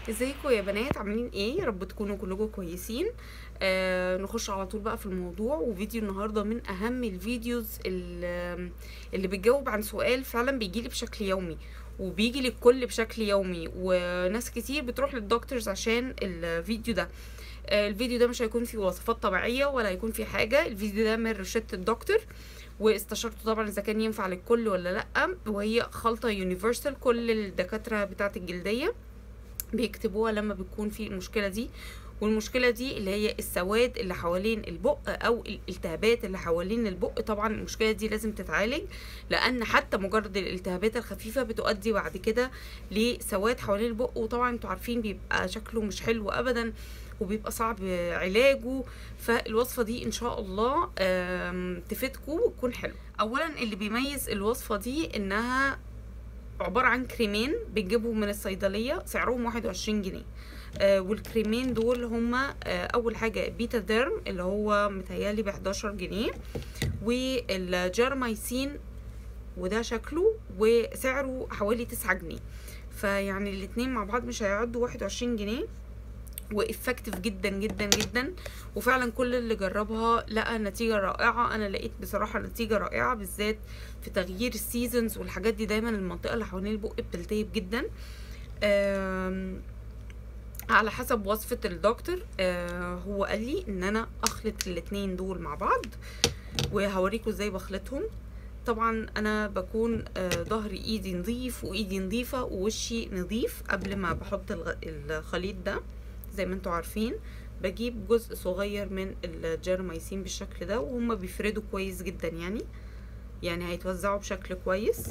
ازيكم يا بنات عاملين ايه يا رب تكونوا كلكم كويسين آه نخش على طول بقى في الموضوع وفيديو النهارده من اهم الفيديوز ال- اللي بتجاوب عن سؤال فعلا بيجيلي بشكل يومي وبيجي للكل بشكل يومي وناس كتير بتروح للدكتورز عشان الفيديو ده آه الفيديو ده مش هيكون فيه وصفات طبيعيه ولا هيكون فيه حاجه الفيديو ده من روشته الدكتور واستشرته طبعا اذا كان ينفع للكل ولا لا وهي خلطه يونيفرسال كل الدكاتره بتاعه الجلديه بيكتبوها لما بتكون في المشكله دي والمشكله دي اللي هي السواد اللي حوالين البق او الالتهابات اللي حوالين البق طبعا المشكله دي لازم تتعالج لان حتى مجرد الالتهابات الخفيفه بتؤدي بعد كده لسواد حوالين البق وطبعا انتوا عارفين بيبقى شكله مش حلو ابدا وبيبقى صعب علاجه فالوصفه دي ان شاء الله آم، تفيدكم وتكون حلوه اولا اللي بيميز الوصفه دي انها عبارة عن كريمين بنجيبهم من الصيدلية سعرهم واحد وعشرين جنيه آه والكريمين دول هما آه أول حاجة بيتا ديرم اللي هو متهيألي بحداشر جنيه والجارمايسين وده شكله وسعره حوالي تسعة جنيه فيعني الاتنين مع بعض مش هيعدوا واحد وعشرين جنيه وافكتيف جدا جدا جدا وفعلا كل اللي جربها لقى نتيجه رائعه انا لقيت بصراحه نتيجه رائعه بالذات في تغيير السيزونز والحاجات دي دايما المنطقه اللي حوالين البق بتلتهب جدا آم، على حسب وصفة الدكتور آه هو قال لي ان انا اخلط الاتنين دول مع بعض وهوريكم ازاي بخلطهم طبعا انا بكون آه ظهري ايدي نظيف وايدي نظيفة ووشي نظيف قبل ما بحط الغ- الخليط ده زي ما انتوا عارفين بجيب جزء صغير من الجيرمايسين بالشكل ده وهم بيفردوا كويس جدا يعني يعني هيتوزعوا بشكل كويس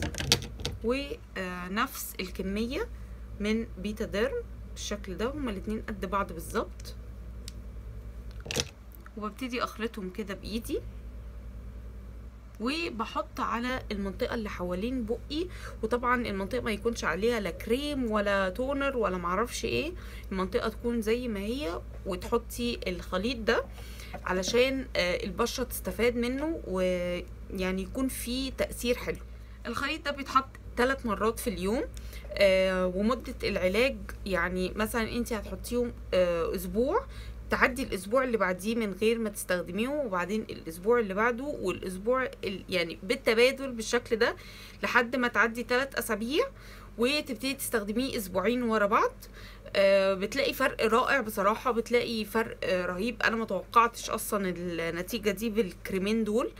ونفس الكمية من بيتا ديرم بالشكل ده هما الاتنين قد بعض بالظبط وببتدي اخلطهم كده بايدي وبحط على المنطقة اللي حوالين بقي وطبعا المنطقة ما يكونش عليها لا كريم ولا تونر ولا معرفش ايه المنطقة تكون زي ما هي وتحطي الخليط ده علشان آه، البشرة تستفاد منه ويعني يكون فيه تأثير حلو الخليط ده بيتحط ثلاث مرات في اليوم آه ومدة العلاج يعني مثلا انت هتحطيهم آه اسبوع تعدي الاسبوع اللي بعديه من غير ما تستخدميهم وبعدين الاسبوع اللي بعده والاسبوع ال- يعني بالتبادل بالشكل ده لحد ما تعدي ثلاث اسابيع وتبتدي تستخدميه اسبوعين ورا بعض آه بتلاقي فرق رائع بصراحة بتلاقي فرق آه رهيب انا ما توقعتش اصلا النتيجة دي بالكريمين دول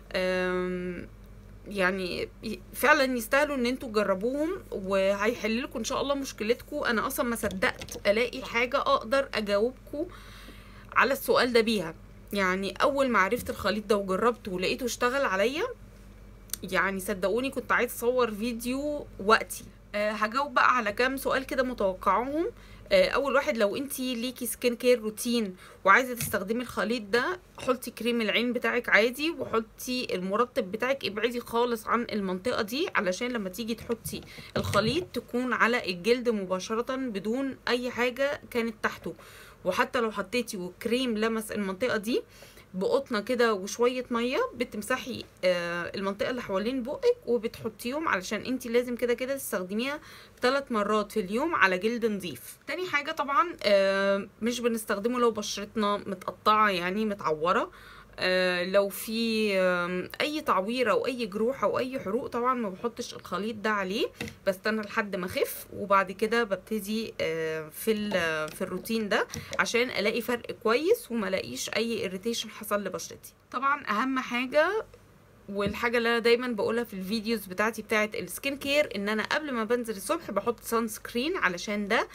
آم، يعني فعلا يستاهلوا ان انتوا تجربوهم وهيحل لكم ان شاء الله مشكلتكم انا اصلا ما صدقت الاقي حاجه اقدر اجاوبكم على السؤال ده بيها يعني اول ما عرفت الخليط ده وجربته ولقيته اشتغل عليا يعني صدقوني كنت عايز اصور فيديو وقتي أه هجاوب بقى على كام سؤال كده متوقعهم أه اول واحد لو انتي ليكي سكين كير روتين وعايزه تستخدمي الخليط ده حطي كريم العين بتاعك عادي وحطي المرطب بتاعك ابعدي خالص عن المنطقه دي علشان لما تيجي تحطي الخليط تكون على الجلد مباشره بدون اي حاجه كانت تحته وحتى لو حطيتي وكريم لمس المنطقه دي بقطنه كده وشويه ميه بتمسحي آه، المنطقه اللي حوالين بقك وبتحطيهم علشان انتي لازم كده كده تستخدميها ثلاث مرات في اليوم على جلد نظيف تاني حاجه طبعا آه، مش بنستخدمه لو بشرتنا متقطعه يعني متعوره آه، لو في آم، اي تعويره او اي جروح او اي حروق طبعا ما بحطش الخليط ده عليه بستنى لحد ما اخف وبعد كده ببتدي آه، في ال- في الروتين ده عشان الاقي فرق كويس وما الاقيش اي اريتيشن حصل لبشرتي طبعا اهم حاجه والحاجه اللي انا دايما بقولها في الفيديوز بتاعتي بتاعت السكين كير ان انا قبل ما بنزل الصبح بحط سان سكرين علشان ده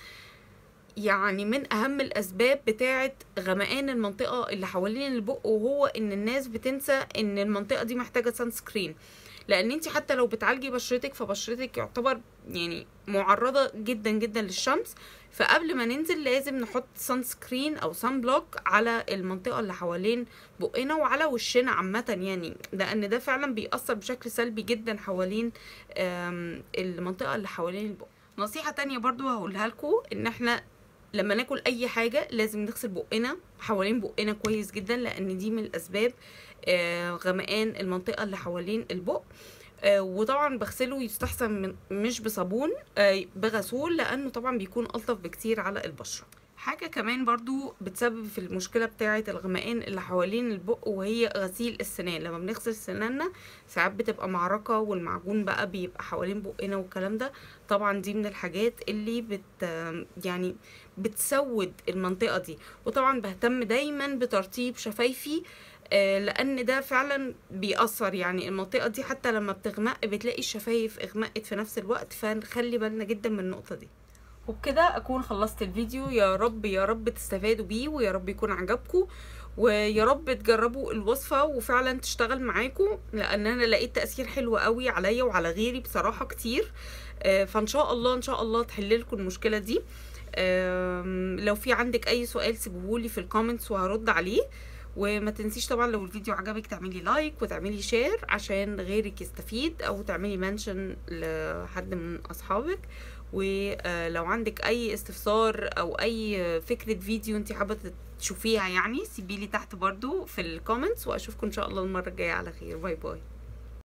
يعني من اهم الاسباب بتاعه غمقان المنطقه اللي حوالين البق وهو ان الناس بتنسى ان المنطقه دي محتاجه سان سكرين لان انت حتى لو بتعالجي بشرتك فبشرتك يعتبر يعني معرضه جدا جدا للشمس فقبل ما ننزل لازم نحط سان سكرين او سان بلوك على المنطقه اللي حوالين بقنا وعلى وشنا عامه يعني لان ده فعلا بيأثر بشكل سلبي جدا حوالين آم، المنطقه اللي حوالين البق نصيحه تانية برضو هقولها لكم ان احنا لما ناكل اي حاجه لازم نغسل بقنا حوالين بقنا كويس جدا لان دي من الاسباب آه، غمقان المنطقه اللي حوالين البق آه، وطبعا بغسله يستحسن من مش بصابون آه، بغسول لانه طبعا بيكون الطف بكتير على البشره حاجة كمان برضو بتسبب في المشكلة بتاعة الغمقان اللي حوالين البق وهي غسيل السنان لما بنغسل سناننا ساعات بتبقى معركة والمعجون بقى بيبقى حوالين بقنا والكلام ده طبعا دي من الحاجات اللي بت يعني بتسود المنطقة دي وطبعا بهتم دايما بترطيب شفايفي آه، لان ده فعلا بيأثر يعني المنطقة دي حتى لما بتغمق بتلاقي الشفايف اغمقت في نفس الوقت فنخلي بالنا جدا من النقطة دي وبكده اكون خلصت الفيديو يا رب يا رب تستفادوا بيه ويا رب يكون عجبكم ويا رب تجربوا الوصفة وفعلا تشتغل معاكم لان انا لقيت تأثير حلو قوي عليا وعلى غيري بصراحة كتير آه، فان شاء الله ان شاء الله تحل لكم المشكلة دي آم، لو في عندك اي سؤال سيبوهولي في الكومنتس وهرد عليه وما تنسيش طبعا لو الفيديو عجبك تعملي لايك وتعملي شير عشان غيرك يستفيد او تعملي منشن لحد من اصحابك ولو عندك اي استفسار او اي فكرة فيديو انت حابة تشوفيها يعني سيبيلي تحت برضو في الكومنتس واشوفكم ان شاء الله المرة الجاية على خير باي باي